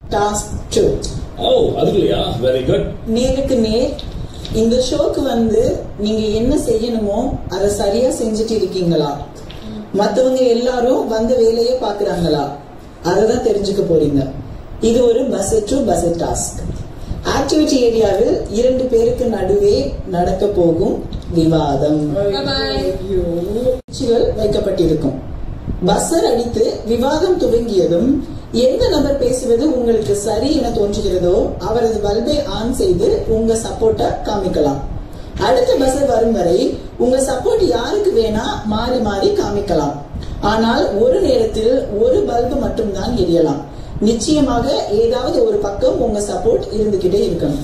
Task two ஓ அதுக்குள்ளயா very good நேருக்கு நேர் இந்த ஷோக்கு வந்து நீங்க என்ன செய்யணுமோ அதை சரியா செஞ்சுட்டு இருக்கீங்களா மத்தவங்க எல்லாரும் வந்த வேலையை பாக்குறாங்களா அததான் தெரிஞ்சுக்க போறீங்க இது ஒரு bus to bus task activity ஏரியாவில் இரண்டு பேருக்கு நடுவே நடக்க போகும் விவாதம் குச்சிகள் வைக்கப்பட்டிருக்கும் பஸ்ஸர் அடித்து விவாதம் துவங்கியதும் எந்த நபர் பேசுவது உங்களுக்கு சரி என தோன்றுகிறதோ அவரது பல்பை ஆன் செய்து உங்க சப்போர்ட்டை காமிக்கலாம் அடுத்த பஸ்ஸர் வரும் வரை உங்க சப்போர்ட் யாருக்கு வேணா மாறி மாறி காமிக்கலாம் ஆனால் ஒரு நேரத்தில் ஒரு பல்பு மட்டும்தான் எரியலாம் நிச்சயமாக ஏதாவது ஒரு பக்கம் உங்க சப்போர்ட் இருந்துகிட்டே இருக்கணும்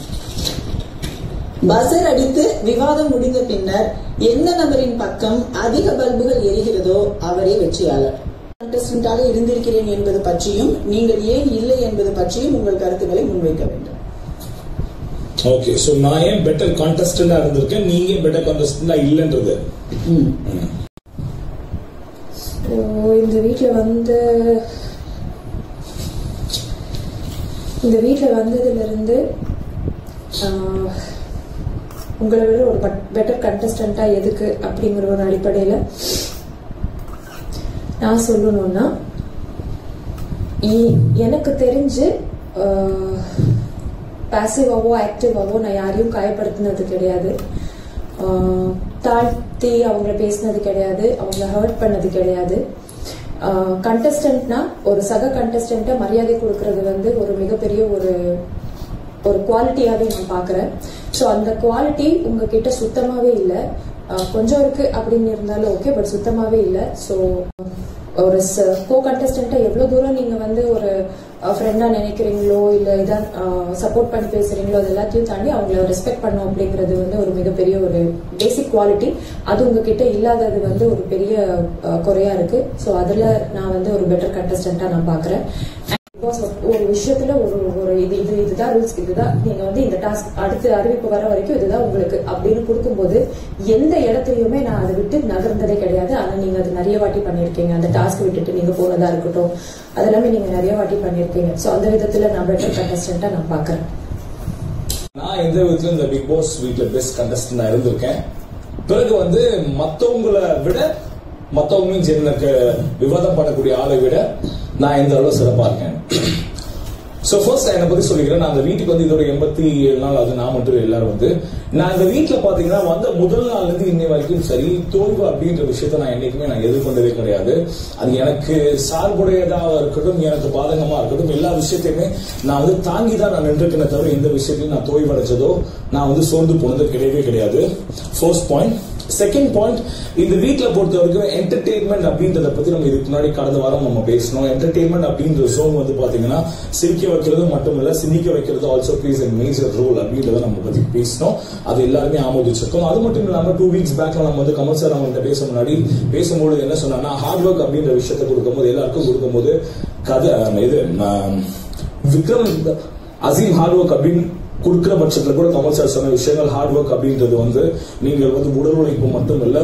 பசர் அடித்து விவாதம் முடிந்த பின்னர் எந்த நபரின் பக்கம் அதிக பல்புகள் எரிகிறதோ அவரே வெற்றியாளர் கண்டஸ்டன்டாக இருந்திருக்கிறேன் என்பது பற்றியும் நீங்கள் ஏன் இல்லை என்பது பற்றியும் உங்கள் கருத்துக்களை முன்வைக்க வேண்டும் ஓகே சோ நான் ஏன் பெட்டர் கான்டெஸ்டண்டா இருந்திருக்கேன் நீங்க பெட்டர் கான்டெஸ்டண்டா இல்லன்றது ம். ஸோ இந்த வீட்டில் வந்து இந்த வீட்டில் வந்ததுலேருந்து உங்களை விட ஒரு பெட்டர் கண்டஸ்டண்ட்டாக எதுக்கு அப்படிங்கிற ஒரு அடிப்படையில் நான் சொல்லணும்னா இ- எனக்கு தெரிஞ்சு பாசிவாவோ ஆக்டிவாவோ நான் யாரையும் காயப்படுத்தினது கிடையாது ஆஹ் தாழ்த்தி அவங்கள பேசினது கிடையாது அவங்கள ஹர்ட் பண்ணது கிடையாது கண்டஸ்டன்ட்னா ஒரு சக கண்டஸ்டன்ட்டை மரியாதை கொடுக்கறது வந்து ஒரு மிகப்பெரிய ஒரு ஒரு குவாலிட்டியாவே நான் பாக்குறேன் ஸோ அந்த குவாலிட்டி உங்ககிட்ட சுத்தமாவே இல்லை கொஞ்சம் இருக்கு அப்படின்னு இருந்தாலும் ஓகே பட் சுத்தமாவே இல்லை ஸோ ஒரு கோ கண்டஸ்டன்ட்டை எவ்வளோ தூரம் நீங்க வந்து ஒரு ஃப்ரெண்டா நினைக்கிறீங்களோ இல்ல இதா சப்போர்ட் பண்ணி பேசுறீங்களோ அது எல்லாத்தையும் தாண்டி அவங்கள ரெஸ்பெக்ட் பண்ணும் அப்படிங்கிறது வந்து ஒரு மிகப்பெரிய ஒரு பேசிக் குவாலிட்டி அது உங்ககிட்ட இல்லாதது வந்து ஒரு பெரிய அஹ், குறையா இருக்கு ஸோ அதுல நான் வந்து ஒரு பெட்டர் கண்டஸ்டன்ட்டா நான் பாக்குறேன் Because of ஒரு விஷயத்துல ஒரு ஒரு இது இது இதுதான் ரூல்ஸ் இதுதான் நீங்க வந்து இந்த டாஸ்க் அடுத்து அறிவிப்பு வர வரைக்கும் இதுதான் உங்களுக்கு அப்படின்னு கொடுக்கும்போது எந்த இடத்துலயுமே நான் அதை விட்டு நகர்ந்ததே கிடையாது ஆனா நீங்க அது நிறைய வாட்டி பண்ணிருக்கீங்க அந்த டாஸ்க் விட்டுட்டு நீங்க போனதா இருக்கட்டும் அதெல்லாமே நீங்க நிறைய வாட்டி பண்ணிருக்கீங்க சோ அந்த விதத்துல நான் பெட்டர் கண்டஸ்டன்ட்டா நான் பாக்குறேன் நான் எந்த விதத்திலும் இந்த பிக் பாஸ் வீட்ல பெஸ்ட் கண்டஸ்டண்டா இருந்திருக்கேன் பிறகு வந்து மத்தவங்களை விட மத்தவங்களும் சரி எனக்கு விவாதம் பண்ணக்கூடிய ஆளை விட நான் எந்த அளவு சிறப்பா இருக்கேன் சோ ஃபர்ஸ்ட் என்னை பத்தி சொல்லிக்கிறேன் நான் அந்த வீட்டுக்கு வந்து இதோட எண்பத்தி ஏழு நாள் அது நான் மட்டும் இல்ல, எல்லாரும் வந்து நான் இந்த வீட்டுல பாத்தீங்கன்னா வந்த முதல் நாள்ல இருந்து இன்னை வரைக்கும் சரி தோல்வு அப்படின்ற விஷயத்த நான் என்னைக்குமே நான் எதிர்கொண்டதே கிடையாது அது எனக்கு சார்புடையதாக இருக்கட்டும் எனக்கு பாதகமா இருக்கட்டும் எல்லா விஷயத்தையுமே நான் வந்து தாங்கி தான் நான் நின்றுக்கிறேன் தவிர எந்த விஷயத்தையும் நான் தோய்வடைச்சதோ நான் வந்து சோர்ந்து போனது கிடையவே கிடையாது ஃபர்ஸ்ட் பாயிண்ட் செகண்ட் பாயிண்ட் இந்த வீட்ல பொறுத்த வரைக்கும் என்டர்டெயின்மெண்ட் அப்படின்றத பத்தி நம்ம இதுக்கு முன்னாடி கடந்த வாரம் நம்ம பேசணும் என்டர்டெயின்மெண்ட் அப்படின்ற சோன் வந்து பாத்தீங்கன்னா சிரிக்க வைக்கிறது மட்டும் இல்ல சிந்திக்க வைக்கிறது also plays a major role அப்படின்றத நம்ம பத்தி பேசணும் அது எல்லாருமே ஆமோதிச்சிருக்கோம் அது மட்டும் இல்லாம டூ வீக்ஸ் பேக்ல நம்ம வந்து கமல் சார் அவங்கள்ட்ட பேச முன்னாடி பேசும்போது என்ன சொன்னாங்கன்னா ஹார்ட் ஒர்க் அப்படின்ற விஷயத்தை கொடுக்கும்போது எல்லாருக்கும் கொடுக்கும்போது கதை இது ஆம், விக்ரம் அசீம் ஹார்ட் ஒர்க் அப்படின்னு கொடுக்கிற பட்சத்துல கூட கமல் சார் சொன்ன விஷயங்கள் ஹார்ட் ஒர்க் அப்படின்றது வந்து நீங்கள் வந்து உடல் உழைப்பு மட்டும் இல்ல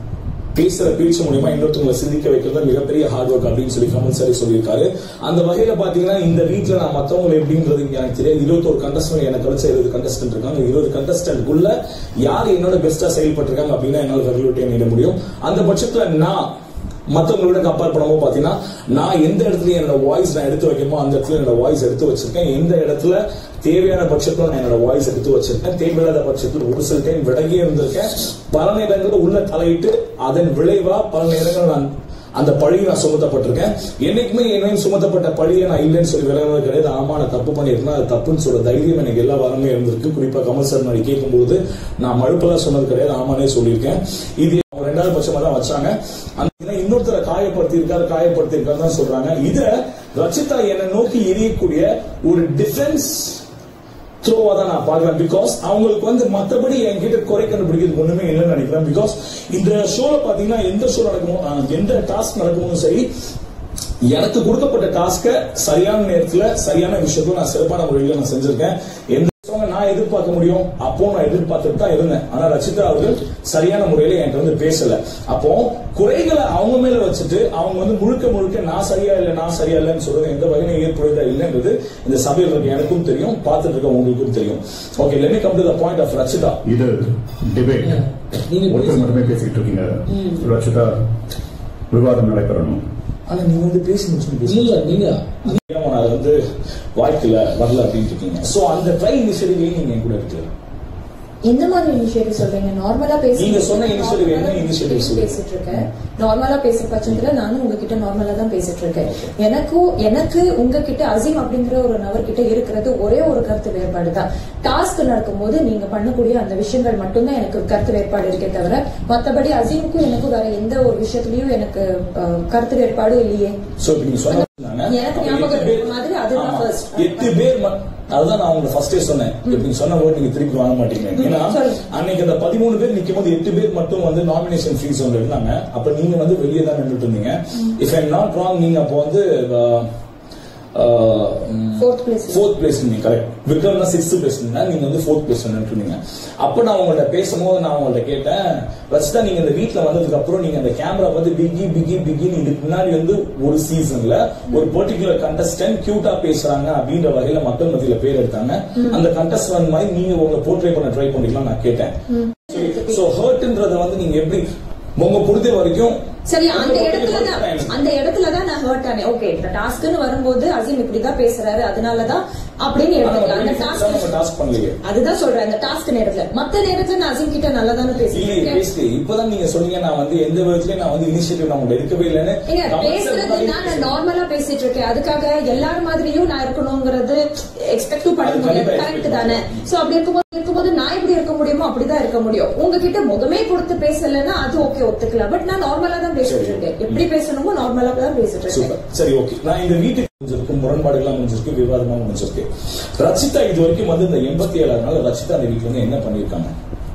பேசுற பேச்சு மூலியமா இன்னொருத்தவங்களை சிந்திக்க வைக்கிறது மிகப்பெரிய ஹார்ட் ஒர்க் அப்படின்னு சொல்லி கமல் சார் சொல்லியிருக்காரு அந்த வகையில பாத்தீங்கன்னா இந்த வீட்ல நான் மத்தவங்களை எப்படின்றது இங்க எனக்கு தெரியாது இருபத்தோரு கண்டஸ்டன்ட் எனக்கு கிடைச்ச இருபது கண்டஸ்டன்ட் இருக்காங்க இருபது கண்டஸ்டன்ட்குள்ள யார் என்னோட பெஸ்டா செயல்பட்டிருக்காங்க அப்படின்னா என்னால ரெகுலேட்டே நீட முடியும் அந்த பட்சத்துல நான் மத்தவங்களை விட கம்பேர் பண்ணும்போது பாத்தீங்கன்னா நான் எந்த இடத்துல என்னோட வாய்ஸ் நான் எடுத்து வைக்கணுமோ அந்த இடத்துல என்னோட வாய்ஸ் எடுத்து வச்சிருக்கேன் எந்த இடத்துல தேவையான பட்சத்துல நான் என்னோட வாய்ஸ் எடுத்து வச்சிருக்கேன் தேவையில்லாத பட்சத்தில் ஒரு சில டைம் விலகி இருந்திருக்கேன் பல நேரங்களில் உள்ள தலையிட்டு அதன் விளைவா பல நேரங்கள் நான் அந்த பழியை நான் சுமத்தப்பட்டிருக்கேன் என்னைக்குமே என்னையும் சுமத்தப்பட்ட பழியை நான் இல்லைன்னு சொல்லி விலகினது கிடையாது ஆமா நான் தப்பு பண்ணியிருக்கேன் அது தப்புன்னு சொல்ற தைரியம் எனக்கு எல்லா வாரமே இருந்திருக்கு குறிப்பா கமல் சார் நான் கேட்கும்போது நான் மழுப்பெல்லாம் சொன்னது கிடையாது ஆமானே சொல்லியிருக்கேன் இது அவங்க ரெண்டாவது பட்சமா தான் வச்சாங்க அந்த இன்னொருத்தரை காயப்படுத்தி இருக்காரு காயப்படுத்தி இருக்காரு தான் சொல்றாங்க இத ரச்சிதா என்னை நோக்கி எரியக்கூடிய ஒரு டிஃபென்ஸ் த்ரோவா தான் நான் பார்க்கிறேன் பிகாஸ் அவங்களுக்கு வந்து மத்தபடி என்கிட்ட குறை கண்டுபிடிக்கிறது ஒண்ணுமே இல்லைன்னு நினைக்கிறேன் பிகாஸ் இந்த ஷோல பாத்தீங்கன்னா எந்த ஷோ நடக்குமோ அஹ், எந்த டாஸ்க் நடக்குமோ சரி எனக்கு கொடுக்கப்பட்ட டாஸ்க சரியான நேரத்துல சரியான விஷயத்துல நான் சிறப்பான முறையில நான் செஞ்சிருக்கேன் எந்த song-அ நான் நான் எதிர்பார்க்க முடியும் அப்போ நான் எதிர்பார்த்துட்டு தான் இருந்தேன் ஆனா ரச்சிதா அவர்கள் சரியான முறையில என்கிட்ட வந்து பேசல அப்போ குறைகளை அவங்க மேல வச்சுட்டு அவங்க வந்து முழுக்க முழுக்க நான் சரியா இல்ல நான் சரியா இல்லைன்னு சொல்றது எந்த வகையிலும் ஏற்படுதா இல்லைன்றது இந்த சபையில் இருக்க எனக்கும் தெரியும் பார்த்துட்டு இருக்க உங்களுக்கும் தெரியும் okay let me come to the point of Rachitha இது டிபேட் நீங்க ஒருத்தர் மட்டுமே பேசிட்டு இருக்கீங்க ரச்சிதா விவாதம் நடைபெறணும் ஆனா நீங்க வந்து பேசி முடிச்சு இல்ல நீங்க நான் அது வந்து வாழ்க்கையில வரல அப்படின்னு இருக்கீங்க சோ அந்த ட்ரை இனிஷியேட்டிவ்லயும் நீங்க என் கூட இருக்கல எந்த மாதிரி இனிஷியேட்டிவ் சொல்றீங்க நார்மலா பேசி நீங்க சொன்ன initiative என்ன initiative சொல்லுங்க? பேசிட்டு இருக்கேன் நார்மலா பேசுற பட்சத்துல நானும் உங்ககிட்ட நார்மலா தான் பேசிட்டு இருக்கேன் எனக்கும் எனக்கு உங்ககிட்ட அசீம் அப்படிங்கிற ஒரு நபர்கிட்ட இருக்கிறது ஒரே ஒரு கருத்து வேறுபாடு தான் டாஸ்க் நடக்கும்போது நீங்க பண்ணக்கூடிய அந்த விஷயங்கள் மட்டும்தான் எனக்கு கருத்து வேறுபாடு இருக்கே தவிர மத்தபடி அசீமுக்கும் எனக்கும் வேற எந்த ஒரு விஷயத்துலயும் எனக்கு அஹ், கருத்து வேறுபாடும் இல்லையே சோ இப்ப நீங்க சொன்ன எனக்கு ஞாபகம் இருக்க மாதிரி அதுதான் ஆமா. first. எட்டு பேர் ம- அதுதான் நான் உங்களுக்கு ஃபர்ஸ்டே சொன்னேன் இப்ப நீங்க சொன்ன போது நீங்க திருப்பி வாங்க மாட்டீங்க ஏன்னா சொல்லுங்க. அன்னைக்கு அந்த பதிமூணு பேர் நிக்கும் போது எட்டு பேர் மட்டும் வந்து நாமினேஷன் ஃப்ரீ ஜோன்ல இருந்தாங்க அப்ப நீங்க வந்து வெளியே தான் நின்றுட்டு இருந்தீங்க இஃப் ஐம் நாட் ராங் நீங்க அப்போ வந்து Fourth place. ஃபோர்த் பிளேஸ் நீங்க கரெக்ட் விக்ரம் தான் சிக்ஸ்த் பிளேஸ் நீங்க வந்து ஃபோர்த் பிளேஸ் நின்றுட்டு அப்ப நான் உங்கள்ட்ட பேசும்போது நான் உங்கள்ட்ட கேட்டேன் ரச்சிதா நீங்க இந்த வீட்ல வந்ததுக்கு அப்புறம் நீங்க அந்த கேமரா வந்து பிகி பிகி பிகின்னு இதுக்கு முன்னாடி வந்து ஒரு சீசன்ல ஒரு பர்டிகுலர் கண்டஸ்டன்ட் கியூட்டா பேசுறாங்க அப்படின்ற வகையில மக்கள் மத்தியில பேர் எடுத்தாங்க அந்த கண்டஸ்டன்ட் மாதிரி நீங்க உங்களை போர்ட்ரே பண்ண ட்ரை பண்ணிக்கலாம் நான் கேட்டேன் சோ ஹர்ட்ன்றத வந்து நீங்க எப்படி உங்க பொறுத்த வரைக்கும் சரி அந்த உங்க இடத்துல hurt தான் ஆயிடுச்சு. அந்த இடத்துல தான் நான் ஹர்ட் ஆனேன் ஓகே இந்த டாஸ்க்னு வரும்போது அசீம் இப்படிதான் பேசுறாரு அதனாலதான் அப்படின்னு ஆனா எடுத்துக்கலாம் அந்த நம்ம டாஸ்க் டாஸ்க் பண்ணலையே அதுதான் சொல்றேன் அந்த டாஸ்க் நேரத்துல மத்த நேரத்துல நான் அசீம் கிட்ட நல்லா தானே இல்லையே பேசிருக்கேன் பேசு இப்பதான் நீங்க சொன்னீங்க நான் வந்து எந்த விதத்துலயும் நான் வந்து இனிஷியேட்டிவ் நான் உங்களை எடுக்கவே இல்லைன்னு ஏங்க comments பேசுறது முன்னாடி நான் நார்மலா பேசிட்டு இருக்கேன் அதுக்காக எல்லார் மாதிரியும் நான் இருக்கணுங்கிறது எக்ஸ்பெக்ட் பண்ண அது முடியாது கண்டிப்பா கரெக்ட் expect தானே சோ அப்படி இருக்கும்போது இருக்கும்போது நான் எப்படி இருக்க முடியுமோ அப்படிதான் இருக்க முடியும் உங்ககிட்ட முகமே கொடுத்து பேசலன்னா அது ஓகே ஒத்துக்கலாம் பட் நான் நார்மலா தான் பேசிட்டு சரி. இருக்கேன் எப்படி பேசணுமோ நார்மலா தான் பேசிட்டு இருக்கேன் சூப்பர் சரி ஓகே நான் இந்த வீட்டுக்கு முடிஞ்சிருக்கு முரண்பாடுகள்லாம் முடிஞ்சிருக்கு விவாதமா முடிஞ்சிருக்கு ரச்சிதா இது வரைக்கும் வந்து இந்த எண்பத்தி ஏழாவது நாள் ரச்சிதா அந்த வீட்டுல வந்து என்ன பண்ணிருக்காங்க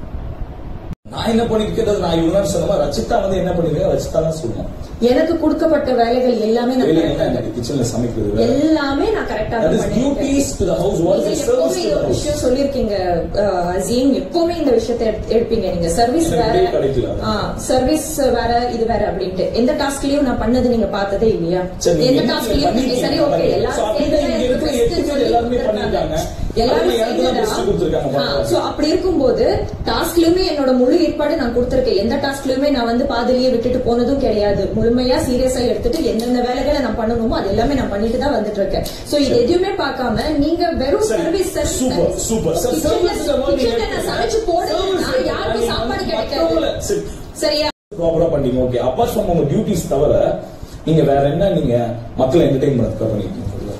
நான் என்ன பண்ணிருக்கிறது நான் இவ்வளவு நேரம் சொன்ன மாதிரி ரச்சிதா வந்து என்ன பண்ணிருக்கேன் ரச்சிதா தான் சொல்லணும் எனக்கு கொடுக்கப்பட்ட வேலைகள் எல்லாமே நான் வேலை correct ஆ என்ன கிச்சன்ல சமைக்கிறது வேலை. எல்லாமே நான் கரெக்டா That is duties to the house. What is the நீங்க service எப்பவுமே to the ஒரு house? விஷயம் சொல்லிருக்கீங்க அஹ், அசீம் எப்பவுமே இந்த விஷயத்தை எடுத்து- எடுப்பீங்க நீங்க சர்வீஸ் எனக்கு வேற break கிடைக்கல. சர்வீஸ் வேற இது வேற அப்படின்ட்டு எந்த டாஸ்க்லயும் நான் பண்ணது நீங்க பார்த்ததே இல்லையா சரி, நீங்க எந்த என்ன டாஸ்க்லயும் பண்ணிருக்கீங்க? சரி ஓகே So, எல்லாரும் அப்படின்னா சேர்ந்து இங்க இருக்கிற எனக்கு எட்டு பேர் எல்லாருமே பண்ணிருக்காங்க. எல்லாரும் அதுல எனக்கு தான் best கொடுத்திருக்காங்க, பாருங்க. சோ அப்படி இருக்கும்போது டாஸ்க்லயுமே என்னோட முழு ஏற்பாடு நான் கொடுத்திருக்கேன் எந்த டாஸ்க்லயுமே நான் வந்து பாதிலேயே விட்டுட்டு போனதும் கிடையாது முழுமையா சீரியஸா எடுத்துட்டு எந்தெந்த வேலைகளை நான் பண்ணணுமோ அது எல்லாமே நான் பண்ணிட்டு தான் வந்துட்டு இருக்கேன் சோ இது எதுவுமே பார்க்காம நீங்க வெறும் சரி. Service Super, super. Sir, service is about கிச்சன்ல நீங்க- நான் சமைச்சு போடுறேன்னா Service யாருக்கும் நீங்க சாப்பாடு வந்து கிடைக்காது மத்தவங்கள- சரி, சரியா ப்ராப்பரா பண்ணீங்க ஓகே அப்பார்ட் ஃப்ரம் உங்க டியூட்டிஸ் தவிர நீங்க வேற என்ன நீங்க மக்களை என்டர்டைன் பண்ணதுக்காக பண்ணிருக்கீங்க சொல்லுங்க.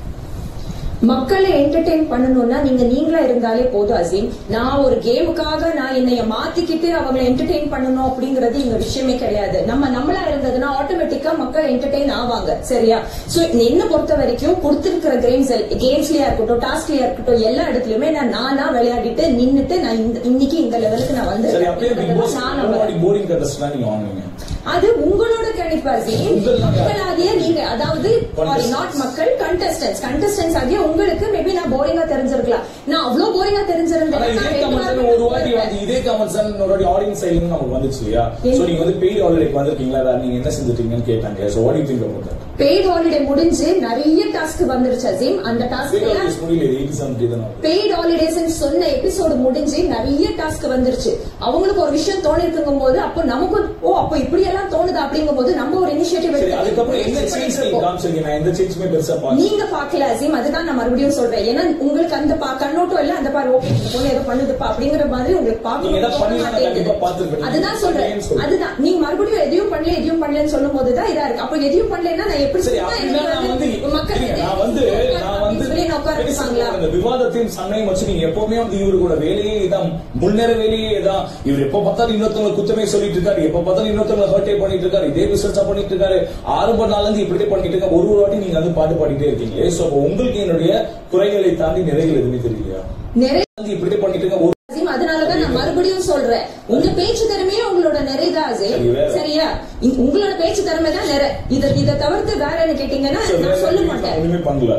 மக்களை என்டர்டெயின் பண்ணணும்னா நீங்க நீங்களா இருந்தாலே போதும் அசீம் நான் ஒரு கேமுக்காக நான் என்னைய மாத்திக்கிட்டு அவங்களை என்டர்டெயின் பண்ணணும் அப்படிங்கறது இங்க விஷயமே கிடையாது நம்ம நம்மளா இருந்ததுன்னா ஆட்டோமேட்டிக்கா மக்கள் என்டர்டெயின் ஆவாங்க சரியா சோ என்ன பொறுத்த வரைக்கும் கொடுத்திருக்கிற கேம்ஸ் கேம்ஸ்லயா இருக்கட்டும் டாஸ்க்லயா இருக்கட்டும் எல்லா இடத்துலயுமே நான் நானா விளையாடிட்டு நின்னுட்டு நான் இந்த- இன்னைக்கு இந்த லெவலுக்கு நான் வந்து சரி அப்படியே பிக் பாஸ் நான் நம்புறேன். போரிங் கண்டஸ்டா நீங்க வாங்குவீங்க அது உங்களோட கணிப்பு அசீம் உங்களோட- மக்களாகிய நீங்க அதாவது Contestants. நாட் மக்கள் கண்டஸ்டன்ஸ் கண்டஸ்டன்ஸ் ஆகிய உங்களுக்கு மேபி நான் போரிங்கா தெரிஞ்சிருக்கலாம் நான் அவ்வளவு போரிங்கா ஆனா இதே தெரிஞ்சிருந்தேன் கமெண்ட்ஸ் ஒரு வாட்டி வந்து இதே கமெண்ட்ஸ் ஒரு வாட்டி ஆடியன்ஸ் சைடுல இருந்து நமக்கு வந்துச்சு இல்லையா என்ன? சோ நீங்க வந்து பெய்ட் ஹாலிடேக்கு வந்திருக்கீங்களா வேற நீங்க என்ன செஞ்சுட்டீங்கன்னு கேட்டாங்க so what you think about that paid holiday முடிஞ்சு நிறைய டாஸ்க் வந்துருச்சு அசீம் அந்த டாஸ்க் பெய்ட் எல்லாம் ஹாலிடேஸ் முடியல இது 80 70 தான் ஆகுது. பெய்ட் ஹாலிடேஸ் சொன்ன எபிசோடு முடிஞ்சு நிறைய டாஸ்க் வந்துருச்சு அவங்களுக்கு ஒரு விஷயம் தோணி இருக்குங்கும் போது அப்போ நமக்கும் ஓ அப்போ இப்படி எல்லாம் தோணுது அப்படிங்கும் போது நம்ம ஒரு இனிஷியேட்டிவ் சரி அதுக்கப்புறம் என்ன சேஞ்ச் நீங்க காமிச்சிருக்கீங்க நான் எந்த சேஞ்சுமே பெருசா பாக்கல நீங்க பாக்கல அசீம் அதுதான் நான் மறுபடியும் சொல்றேன் ஏன்னா உங்களுக்கு அந்த பா- கண்ணோட்டம் இல்ல அந்த பாரு ஓகே இந்த பொண்ணு ஏதோ பண்ணுதுப்பா அப்படிங்கிற மாதிரி உங்களுக்கு நீங்க ஏதாவது பாக்கணும் பண்ணீங்கன்னா நான் கண்டிப்பா பார்த்திருப்பேன். அதுதான் சொல்றேன் ஏன்னு சொல்றேன். அதுதான் நீங்க மறுபடியும் எதையும் பண்ணல எதையும் பண்ணலன்னு சொல்லும் போதுதான் இதா இருக்கு அப்ப எதையும் பண்ணலன்னா நான் எப்படி சரி சும்மா அப்படின்னா எனக்கு நான் வந்து வந்து மக்கள் இருங்க, நான் வந்து நான் வந்து சொல்லி நான் உட்கார பெருசா வைப்பாங்களா அந்த விவாதத்தையும் சண்டையும் வச்சு நீங்க எப்பவுமே வந்து இவரு கூட வேலையே இதான் முன்னேற வேலையே இதான் இவர் எப்ப பார்த்தாலும் இன்னொருத்தவங்க குத்தமே சொல்லிட்டு இருக்காரு எப்ப பார்த்தாலும் இன்னொருத்தவங்க ஹர்ட்டே பண்ணிட்டு இருக்காரு இதே ரிசர்ச்சா பண்ணிட்டு இருக்காரு ஆரம்ப நாள்ல இருந்து இப்படியே பண்ணிட்டு இருக்காரு ஒரு ஒரு வாட்டி நீங்க வந்து பாட்டு பாடிட்டே இருக்கீங்களே சோ அப்ப உங்களுக்கு என்னுடைய குறைகளை தாண்டி நிறைகள் எதுவுமே தெரியலையா நிறைய வந்து இப்படியே பண்ணிட்டு இருக்க ஒரு அசீம், அதனாலதான் நான் மறுபடியும் சொல்றேன் உங்க பேச்சு திறமையே உங்களோட நிறைதான் அசீம் சரி, வேற. சரியா இ- உங்களோட பேச்சு திறமை தான் நிறை இத இத தவிர்த்து வேற என்ன கேட்டீங்கன்னா சரி, நான் சொல்ல வேற மாட்டேன் ஒண்ணுமே பண்ணல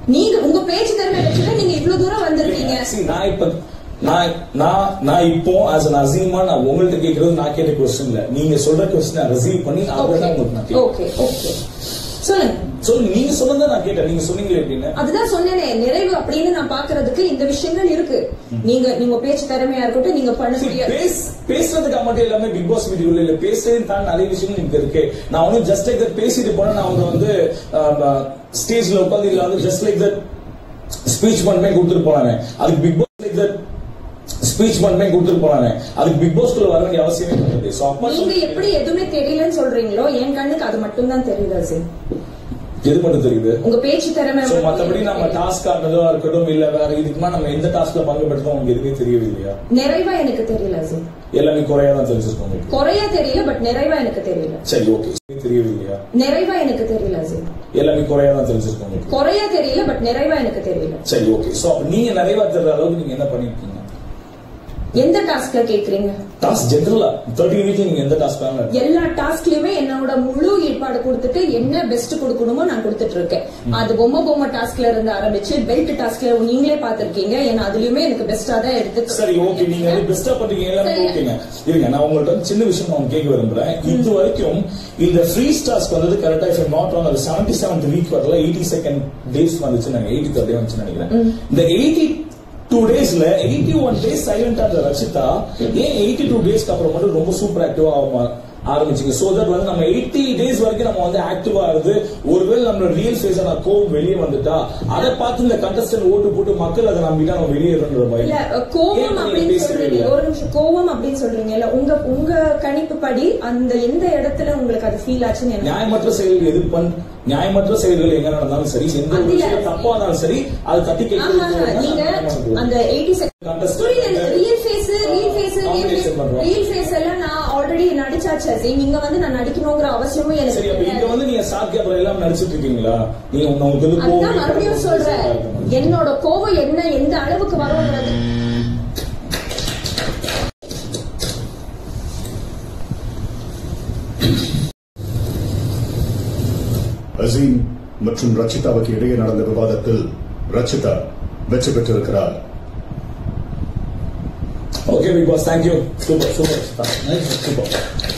நீங்க உங்க பேச்சு திறமை வச்சுதான் நீங்க இவ்வளவு தூரம் வந்திருக்கீங்க See, நான் இப்ப நான் நான் நான் இப்போ ஆஸ் அன் அசீமா நான் உங்கள்ட்ட கேக்குறது நான் கேட்ட கொஸ்டின் இல்ல நீங்க சொல்ற கொஸ்டின் ரிசீவ் பண்ணி அப்புறம் தான் உங்களுக்கு நான் கேட்கிறேன் ஓகே ஓகே சொல்லுங்க சொல்லு நீங்க சொன்னதை நான் கேட்டேன் நீங்க சொன்னீங்க எப்படின்னு அதுதான் சொன்னேனே நிறைவு அப்படின்னு நான் பாக்குறதுக்கு இந்த விஷயங்கள் இருக்கு நீங்க நீங்க பேச்சு திறமையா இருக்கட்டும் நீங்க See, பண்ணக்கூடிய பேஸ் பேசுறதுக்காக மட்டும் எல்லாமே பிக் பாஸ் வீடியோல இல்ல பேசுறதுன்னு தான் நிறைய விஷயங்கள் எனக்கு இருக்கு நான் ஒன்னும் ஜஸ்ட் லைக் தட் பேசிட்டு போனா நான் அவங்க வந்து ஸ்டேஜ்ல உட்காந்து இல்ல வந்து ஜஸ்ட் லைக் தட் ஸ்பீச் மட்டுமே கொடுத்துட்டு போனாங்க அதுக்கு Bigg Boss like that speech மட்டுமே கொடுத்துட்டு போனாங்க அதுக்கு பிக் பாஸ்க்குள்ள வர வேண்டிய அவசியமே கிடையாது சோ அப்பா நீங்க எப்படி எதுவுமே தெரியலன்னு சொல்றீங்களோ என் கண்ணுக்கு அது மட்டும் தான் தெரியுது அசின் எது மட்டும் தெரியுது உங்க பேச்சு திறமை சோ மட்டும் மத்தபடி எனக்கு நம்ம தெரியுது. டாஸ்க் ஆனதோ இருக்கட்டும் இல்ல வேற இதுக்குமா நம்ம எந்த டாஸ்க்ல பங்கு பெற்றதும் உங்களுக்கு எதுவுமே தெரியவே இல்லையா நிறைவா எனக்கு தெரியல அசின் எல்லாமே குறையா தான் தெரிஞ்சிருக்கோம் உங்களுக்கு குறையா தெரியல பட் நிறைவா எனக்கு தெரியல சரி ஓகே தெரியவே இல்லையா நிறைவா எனக்கு தெரியல அசின் எல்லாமே குறையா தான் தெரிஞ்சிருக்கோம் உங்களுக்கு குறையா தெரியல பட் நிறைவா எனக்கு தெரியல சரி ஓகே சோ அப்ப நீங்க நிறைவா தெரிற அளவுக்கு நீங்க என்ன பண்ணிருக்கீங்க எந்த டாஸ்க்ல கேக்குறீங்க டாஸ்க் ஜென்ரலா தேர்ட்டி வீக்ல நீங்க எந்த டாஸ்க் வேணாலும் எல்லா டாஸ்க்லயுமே என்னோட முழு ஈடுபாடு கொடுத்துட்டு என்ன பெஸ்ட் கொடுக்கணுமோ நான் கொடுத்துட்டு இருக்கேன் அது பொம்மை பொம்மை டாஸ்க்ல இருந்து ஆரம்பிச்சு பெல்ட் டாஸ்க்ல நீங்களே பாத்திருக்கீங்க ஏன்னா அதுலயுமே எனக்கு பெஸ்டா தான் எடுத்து சரி ஓகே நீங்க வந்து பெஸ்டா பண்றீங்க எல்லாமே சரி. ஓகேங்க இருங்க நான் உங்கள்ட்ட வந்து சின்ன விஷயம் நான் கேட்க விரும்புறேன் இது வரைக்கும் இந்த ஃப்ரீ டாஸ்க் வந்தது கரெக்டா இஃப் நாட் ஆன் அது செவன்டி செவன்த் வீக் வரல எயிட்டி செகண்ட் டேஸ் வந்துச்சு நாங்க எயிட்டி தேர்ட் வந்துச்சு நினைக்கிறேன் இந்த எயிட்டி டூ டேஸ்ல எயிட்டி ஒன் டேஸ் சைலண்டா இருந்த ரச்சிதா ஏன் எயிட்டி டூ டேஸ்க்கு அப்புறம் மட்டும் ரொம்ப சூப்பர் ஆக்டிவா ஆரம்பிச்சிங்க சோ தட் வந்து நம்ம எயிட்டி டேஸ் வரைக்கும் நம்ம வந்து ஆக்டிவா இருந்து ஒருவேளை நம்மளோட ரியல் ஃபேஸான கோவம் வெளியே வந்துட்டா அதை பார்த்து இந்த கண்டஸ்டன்ட் ஓட்டு போட்டு மக்கள் அதை நம்பிட்டா நம்ம வெளியேறன்ற பயம் இல்ல கோவம் ஏன் நீங்க அப்படின்னு பேசவே சொல்றீங்க இல்லை? ஒரு நிமிஷம் கோவம் அப்படின்னு சொல்றீங்கல்ல உங்க உங்க கணிப்பு படி அந்த எந்த இடத்துல உங்களுக்கு அது ஃபீல் ஆச்சுன்னு எனக்கு நியாயமற்ற செயல்கள் எது பண் நியாயமற்ற செயல்கள் எங்க நடந்தாலும் சரி எந்த ஒரு அதுல- விஷயம் தப்பா இருந்தாலும் சரி அது தட்டி ஆமா நீங்க அந்த எயிட்டி செகண்ட் Contestant புரியுது real face real face Combination பண்றோம். ரியல் ஃபேஸ் எல்லாம் நான் ஆல்ரெடி நடிச்சாச்சு அசீம். இங்க வந்து நான் நடிக்கணுங்கிற அவசியமும் எனக்கு சரி அப்ப இங்க கிடையாது. வந்து நீங்க சாக்கி அப்புறம் எல்லாம் நடிச்சிட்டு இருக்கீங்களா நீங்க உங்க- உங்களுக்கு வந்து கோவம் அதுதான் மறுபடியும் சொல்றேன் என்னோட கோவம் என்ன எந்த அளவுக்கு வரும்ன்றது அசீம் மற்றும் ரச்சிதாவுக்கு இடையே நடந்த விவாதத்தில் ரச்சிதா வெற்றி பெற்றிருக்கிறார் okay Bigg Boss thank you super super super